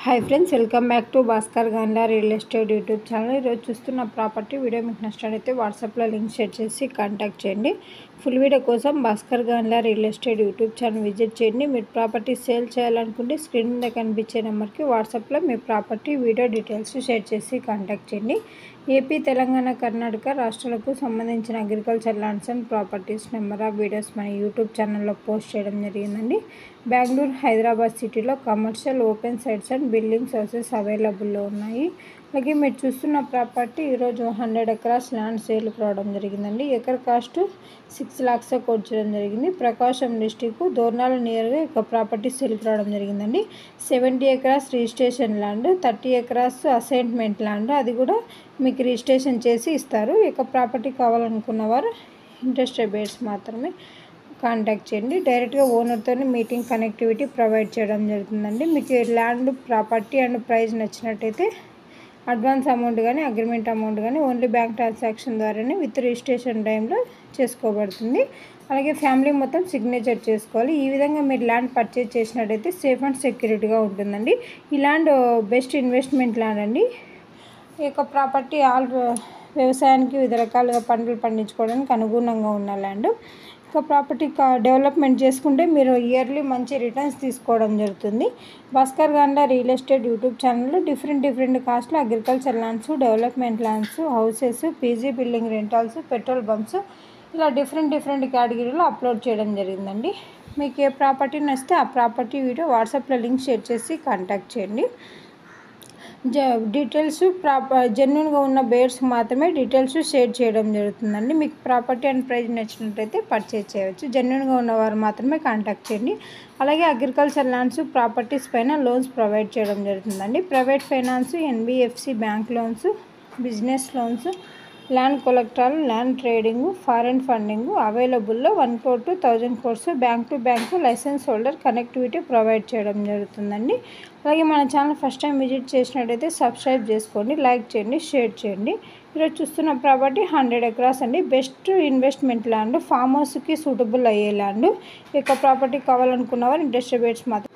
hi friends welcome back to Bhaskar Gandla real estate YouTube channel ఈరోజు చూస్తున్న property video మీకు నచ్చినట్లయితే వాట్సాప్లో లింక్ షేర్ చేసి కాంటాక్ట్ చేయండి ఫుల్ వీడియో కోసం Bhaskar Gandla real estate YouTube channel visit చేయండి మీరు ప్రాపర్టీ సేల్ చేయాలనుకుంటే స్క్రీన్ మీద కనిపించే నెంబర్కి వాట్సాప్లో మీ ప్రాపర్టీ వీడియో డీటెయిల్స్ షేర్ చేసి కాంటాక్ట్ చేయండి ఏపీ తెలంగాణ కర్ణాటక రాష్ట్రాలకు సంబంధించిన agriculture lands and properties number of videos మన యూట్యూబ్ ఛానల్లో పోస్ట్ చేయడం జరిగిందండి బెంగళూరు హైదరాబాద్ సిటీలో commercial open sites and buildings houses అవైలబుల్లో ఉన్నాయి అలాగే మీరు చూస్తున్న ప్రాపర్టీ ఈరోజు హండ్రెడ్ ఎకరాస్ ల్యాండ్ సేల్కి రావడం జరిగిందండి acre cost six lakhs quote చేయడం జరిగింది ప్రకాశం డిస్టిక్ దోర్నాల నియర్గా ఒక ప్రాపర్టీ సేల్కి రావడం జరిగిందండి seventy acres registration land thirty acres assignment land అది కూడా మీకు రిజిస్ట్రేషన్ చేసి ఇస్తారు ఇక ప్రాపర్టీ కావాలనుకున్న వారు ఇంట్రెస్టెడ్ బేర్స్ మాత్రమే కాంటాక్ట్ చేయండి డైరెక్ట్గా ఓనర్తో మీటింగ్ కనెక్టివిటీ ప్రొవైడ్ చేయడం జరుగుతుందండి మీకు ల్యాండ్ ప్రాపర్టీ అండ్ ప్రైస్ నచ్చినట్టయితే అడ్వాన్స్ అమౌంట్ కానీ అగ్రిమెంట్ అమౌంట్ కానీ ఓన్లీ బ్యాంక్ ట్రాన్సాక్షన్ ద్వారానే విత్ రిజిస్ట్రేషన్ టైంలో చేసుకోబడుతుంది అలాగే ఫ్యామిలీ మొత్తం సిగ్నేచర్ చేసుకోవాలి ఈ విధంగా మీరు ల్యాండ్ పర్చేజ్ చేసినట్టయితే సేఫ్ అండ్ సెక్యూరిటీగా ఉంటుందండి ఈ ల్యాండ్ బెస్ట్ ఇన్వెస్ట్మెంట్ ల్యాండ్ అండి ఈ యొక్క ప్రాపర్టీ ఆల్ వ్యవసాయానికి వివిధ రకాలుగా పంటలు పండించుకోవడానికి అనుగుణంగా ఉన్న ల్యాండ్ ఇక ప్రాపర్టీ డెవలప్మెంట్ చేసుకుంటే మీరు ఇయర్లీ మంచి రిటర్న్స్ తీసుకోవడం జరుగుతుంది Bhaskar Ganda real estate YouTube ఛానల్లో డిఫరెంట్ డిఫరెంట్ కాస్ట్లో agriculture lands development lands houses PG building rentals petrol pumps ఇలా డిఫరెంట్ డిఫరెంట్ కేటగిరీలో అప్లోడ్ చేయడం జరిగిందండి మీకు ఏ ప్రాపర్టీ నచ్చితే ఆ ప్రాపర్టీ వీడియో వాట్సాప్లో లింక్ షేర్ చేసి కాంటాక్ట్ చేయండి జ డీటెయిల్స్ ప్రాపర్ జెన్యున్గా ఉన్న బేర్స్ మాత్రమే డీటెయిల్స్ షేర్ చేయడం జరుగుతుందండి మీకు ప్రాపర్టీ అండ్ ప్రైజ్ నచ్చినట్లయితే పర్చేజ్ చేయవచ్చు జెన్యున్గా ఉన్నవారు మాత్రమే కాంటాక్ట్ చేయండి అలాగే అగ్రికల్చర్ ల్యాండ్స్ ప్రాపర్టీస్ పైన లోన్స్ ప్రొవైడ్ చేయడం జరుగుతుందండి private finance NBFC bank loans business loans land collateral land trading foreign funding అవైలబుల్లో one crore to thousand crores bank to bank license holder connectivity provide చేయడం జరుగుతుందండి అలాగే మన ఛానల్ ఫస్ట్ టైం విజిట్ చేసినట్టయితే subscribe చేసుకోండి లైక్ చేయండి షేర్ చేయండి ఈరోజు చూస్తున్న ప్రాపర్టీ హండ్రెడ్ ఎకరాస్ అండి బెస్ట్ ఇన్వెస్ట్మెంట్ ల్యాండ్ ఫామ్ హౌస్కి సూటబుల్ అయ్యే ల్యాండ్ ఇక ప్రాపర్టీ కావాలనుకున్న వారు ఇంట్రెస్ట్ బేట్స్ మాత్రం